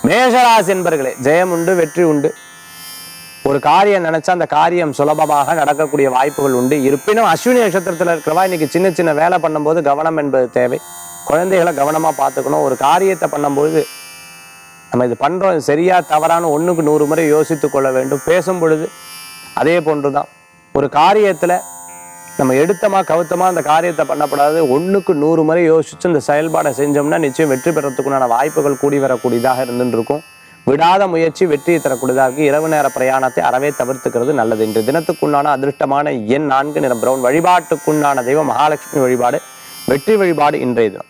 மேஷராசி என்பர்களே ஜெயம் உண்டு வெற்றி உண்டு ஒரு காரியம் நினைச்சா அந்த காரியம் சுலபமாக நடக்கக்கூடிய வாய்ப்புகள் உண்டு இருப்பினும் அஸ்வினி நட்சத்திரத்தில் இருக்கிறவா இன்னைக்கு சின்ன சின்ன வேலை பண்ணும்போது கவனம் என்பது தேவை குழந்தைகளை கவனமா பார்த்துக்கணும் ஒரு காரியத்தை பண்ணும்போது நம்ம இது பண்றோம் இது சரியா தவறான ஒண்ணுக்கு நூறு முறை யோசித்துக் கொள்ள வேண்டும் பேசும் பொழுது அதே போன்றுதான் ஒரு காரியத்துல நம்ம எடுத்தமா கவுத்தமா அந்த காரியத்தை பண்ணக்கூடாது ஒண்ணுக்கு நூறு முறை யோசிச்சு இந்த செயல்பாடை செஞ்சோம்னா நிச்சயம் வெற்றி பெறத்துக்குண்டான வாய்ப்புகள் கூடி வரக்கூடியதாக இருந்துட்டு இருக்கும் விடாத முயற்சி வெற்றியை தரக்கூடியதாக இருக்கு இரவு நேர பிரயாணத்தை அறவே தவிர்த்துக்கிறது நல்லது இன்று தினத்துக்குண்டான அதிர்ஷ்டமான எண் நான்கு நிறம் பிரவுன் வழிபாட்டுக்குண்டான தெய்வம் மகாலட்சுமி வழிபாடு வெற்றி வழிபாடு இன்றைய தினம்